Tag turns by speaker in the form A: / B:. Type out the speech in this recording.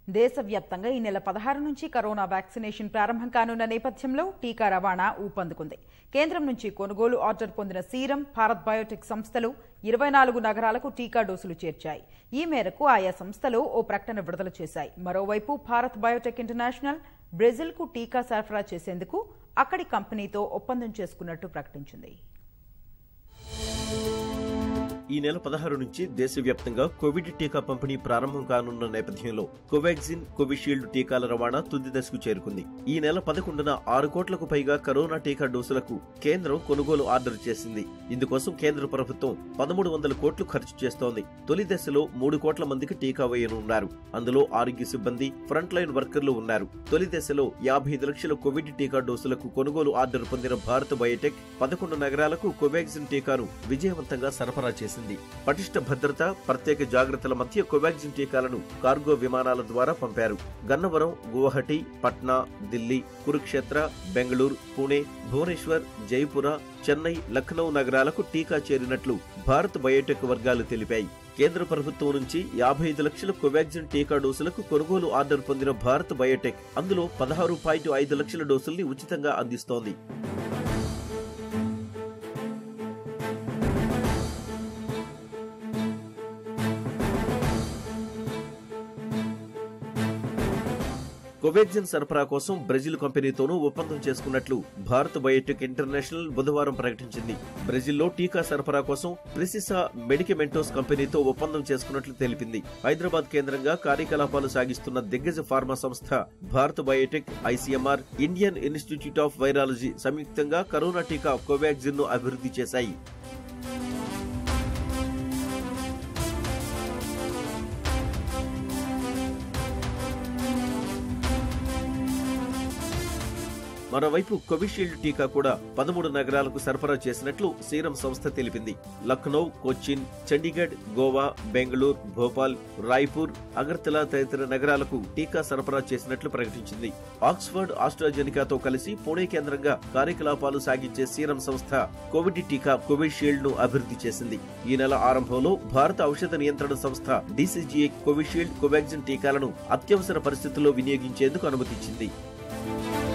A: దేశవ్యాప్తంగా ఈ నెల పదహారు నుంచి కరోనా వ్యాక్సినేషన్ ప్రారంభం కానున్న నేపథ్యంలో టీకా రవాణా ఊపందుకుంది కేంద్రం నుంచి కొనుగోలు ఆర్డర్ పొందిన సీరం భారత్ బయోటెక్ సంస్థలు ఇరవై నాలుగు నగరాలకు టీకా డోసులు చేర్చాయి ఈ మేరకు ఆయా సంస్థలు ఓ ప్రకటన విడుదల చేశాయి మరోవైపు భారత్ బయోటెక్ ఇంటర్నేషనల్ బ్రెజిల్కు టీకా సరఫరా చేసేందుకు అక్కడి కంపెనీతో ఒప్పందం చేసుకున్నట్టు ప్రకటించింది
B: ఈ నెల పదహారు నుంచి దేశవ్యాప్తంగా కోవిడ్ టీకా పంపిణీ ప్రారంభం కానున్న నేపథ్యంలో కోవాక్సిన్ కోవిషీల్డ్ టీకాల రవాణా తుది దశకు చేరుకుంది ఈ నెల పదకొండున ఆరు కోట్లకు పైగా కరోనా టీకా డోసులకు కేంద్రం కొనుగోలు ఆర్డర్ చేసింది ఇందుకోసం కేంద్ర ప్రభుత్వం పదమూడు వందల కోట్లు ఖర్చు చేస్తోంది తొలి దశలో మూడు కోట్ల మందికి టీకా వేయనున్నారు అందులో ఆరోగ్య సిబ్బంది ఫ్రంట్ లైన్ వర్కర్లు ఉన్నారు తొలి దశలో యాభై ఐదు లక్షల కోవిడ్ టీకా డోసులకు కొనుగోలు ఆర్డర్ పొందిన భారత్ బయోటెక్ పదకొండు నగరాలకు కోవాక్సిన్ టీకాను విజయవంతంగా సరఫరా చేసింది పటిష్ట భద్రత ప్రత్యేక జాగ్రత్తల మధ్య కోవాక్సిన్ టీకాలను కార్గో విమానాల ద్వారా పంపారు గన్నవరం గువాహటి పట్నా ఢిల్లీ కురుక్షేత్ర బెంగళూరు పూణే భువనేశ్వర్ జైపుర చెన్నై లక్నౌ నగరాలకు టీకా చేరినట్లు భారత్ బయోటెక్ వర్గాలు తెలిపాయి కేంద్ర ప్రభుత్వం నుంచి యాభై ఐదు లక్షల కోవాక్సిన్ టీకా డోసులకు కొనుగోలు ఆర్డర్ పొందిన భారత్ బయోటెక్ అందులో పదహారు పాయింట్ ఐదు లక్షల డోసుల్ని ఉచితంగా అందిస్తోంది కోవాక్సిన్ సరఫరా కోసం బ్రెజిల్ కంపెనీతోనూ ఒప్పందం చేసుకున్నట్లు భారత్ బయోటెక్ ఇంటర్నేషనల్ బుధవారం ప్రకటించింది బ్రెజిల్లో టీకా సరఫరా కోసం ప్రిసిసా మెడికమెంటోస్ కంపెనీతో ఒప్పందం చేసుకున్నట్లు తెలిపింది హైదరాబాద్ కేంద్రంగా కార్యకలాపాలు సాగిస్తున్న దిగ్గజ ఫార్మా సంస్థ Bharat biotech ICMR Indian institute of virology సంయుక్తంగా కరోనా టీకా కోవాక్సిన్ ను అభివృద్ధి చేశాయి మరోవైపు కోవిషీల్డ్ టీకా కూడా పదమూడు నగరాలకు సరఫరా చేసినట్లు సీరం సంస్థ తెలిపింది లక్నో కొచ్చిన్ చండీగఢ్ గోవా బెంగళూరు భోపాల్ రాయ్పూర్ అగర్తల తదితర నగరాలకు టీకా సరఫరా చేసినట్లు ప్రకటించింది ఆక్స్ఫర్డ్ ఆస్ట్రాజెనికాతో కలిసి పుణే కేంద్రంగా కార్యకలాపాలు సాగించే సీరం సంస్థ కోవిడ్ టీకా కోవిషీల్డ్ ను అభివృద్ధి చేసింది ఈ నెల ఆరంభంలో భారత ఔషధ నియంత్రణ సంస్థ డీసీజీఏ కోవిషీల్డ్ కోవాక్సిన్ టీకాలను అత్యవసర పరిస్థితుల్లో వినియోగించేందుకు అనుమతించింది